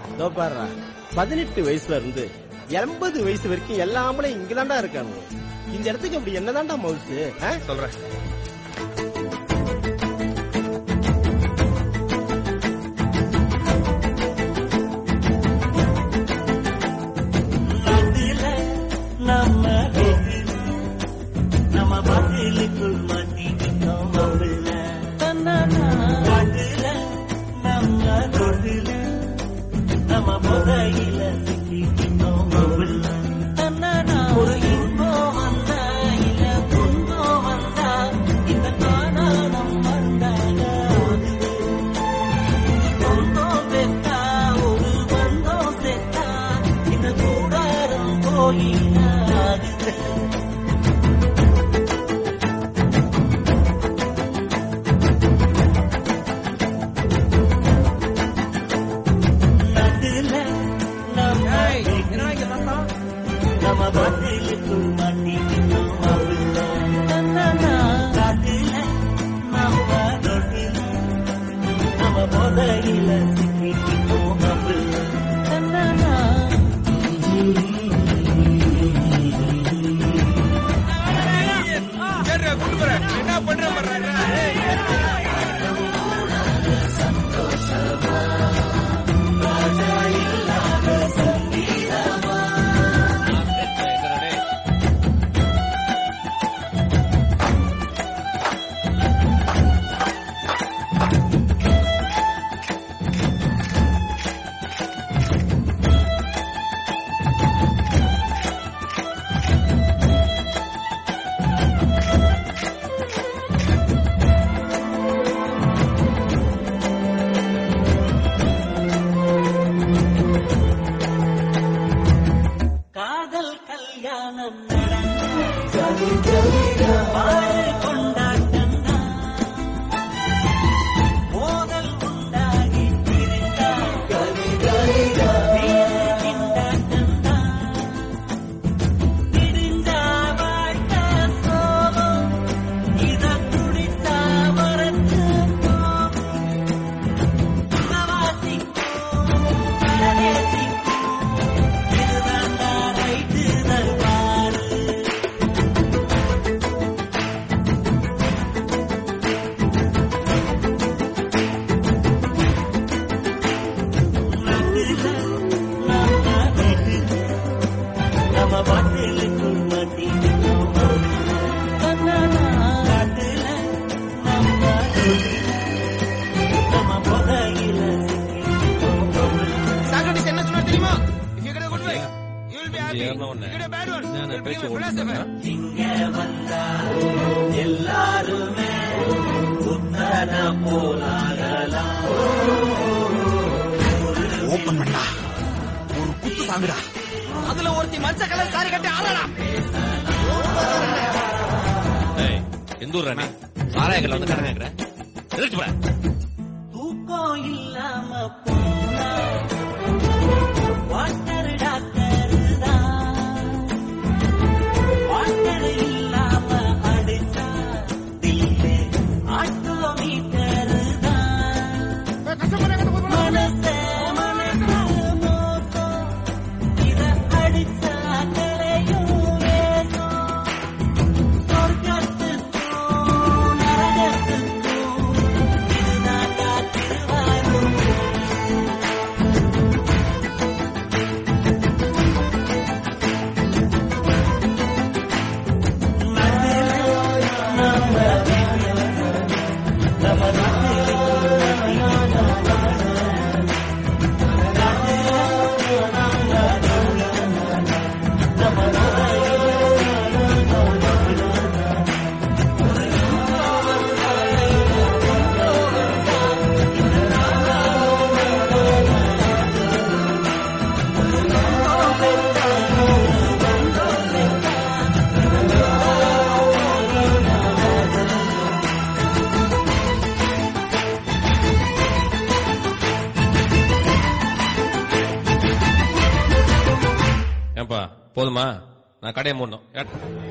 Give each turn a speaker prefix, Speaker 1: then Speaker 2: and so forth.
Speaker 1: இதோ பாருடா பதினெட்டு வயசுல இருந்து எண்பது வயசு வரைக்கும் எல்லா ஆம்பளையும் இங்கதான்டா இருக்கானுங்க இந்த இடத்துக்கு அப்படி என்னதான்டா மவுசு
Speaker 2: சொல்றேன்
Speaker 3: அதுல நம்ம வெற்றில, நம்ம பதிலுக்குள் மாட்டிக்கிட்டோம் அவள. அதுல நம்ம தொழில, நம்ம புதையில சிக்கிக்கிட்டோம் அவள. ஒரு இன்பம் வந்தா, இல்ல துன்பம் வந்தா, இந்த காணானம் வந்தால ஆகுது. சொந்தம் பெத்தா, ஒரு பந்தம் செத்தா, இந்த கூடாரம் கோயிலாகுது. நடுல நம்ம நம்ம பதிலுக்குள் மாட்டிக்கிட்டோம் அவள. காட்டுல நம்ம தொட்டில நம்ம புதையில சிக்கிக்கிட்டோம் அவள.
Speaker 2: என்ன பண்ற
Speaker 3: காதல் கல்யாணம் நடந்த வாழ கொண்டாட்டம் மோதல் உண்டாகி பிரிந்தால் வேறு திண்டாட்டம் பிரிந்தா வாழ்க்கை சோகம் இத குடித்தா மறந்து போகும் வாசிக்கும் பரதேசிக்கும் இதுதான்டா ரைட்டு தருவாரு நம்ம பாட்டிலுக்குள் மாட்டிக்கிட்டோம் காட்டுல நம்ம நம்ம புகையில
Speaker 2: சாக்ரட்டிஸ் என்ன சொன்னா தெரியுமா if you get a good wife you will be happy
Speaker 4: ஏறின உடனே
Speaker 2: you get a bad one
Speaker 4: நான்
Speaker 2: you will
Speaker 4: பேச்சு
Speaker 2: become a philosopher
Speaker 3: இங்க வந்தா எல்லாருமே புத்தன போலாகலாம்
Speaker 2: ஓபன் பண்ணா ஒரு குத்து சாங்குடா அதுல ஒருத்தி மஞ்ச கலர் சாரி கட்டி ஆளடா
Speaker 4: ஏய், எந்த ஊர் ராணி சாராயக்கல்ல வந்து கடை கேட்கிறேன் எதிர்த்து போற
Speaker 3: தூக்கம் இல்லாம போனா வாட்டர் டாக்டர் தான் வாட்டர் இல்லாம அடிச்சா தில்லு ஆட்டோ மீட்டர் தான் மனசே மனசு மோசம் இத அடிச்சா கரையும் வேகம் சொர்க்கத்துக்கும் நரகத்துக்கும் இதுதான் காத்திருவாரும்
Speaker 4: ஏன்பா போதுமா நான் கடையை மூடணும் ஏட்.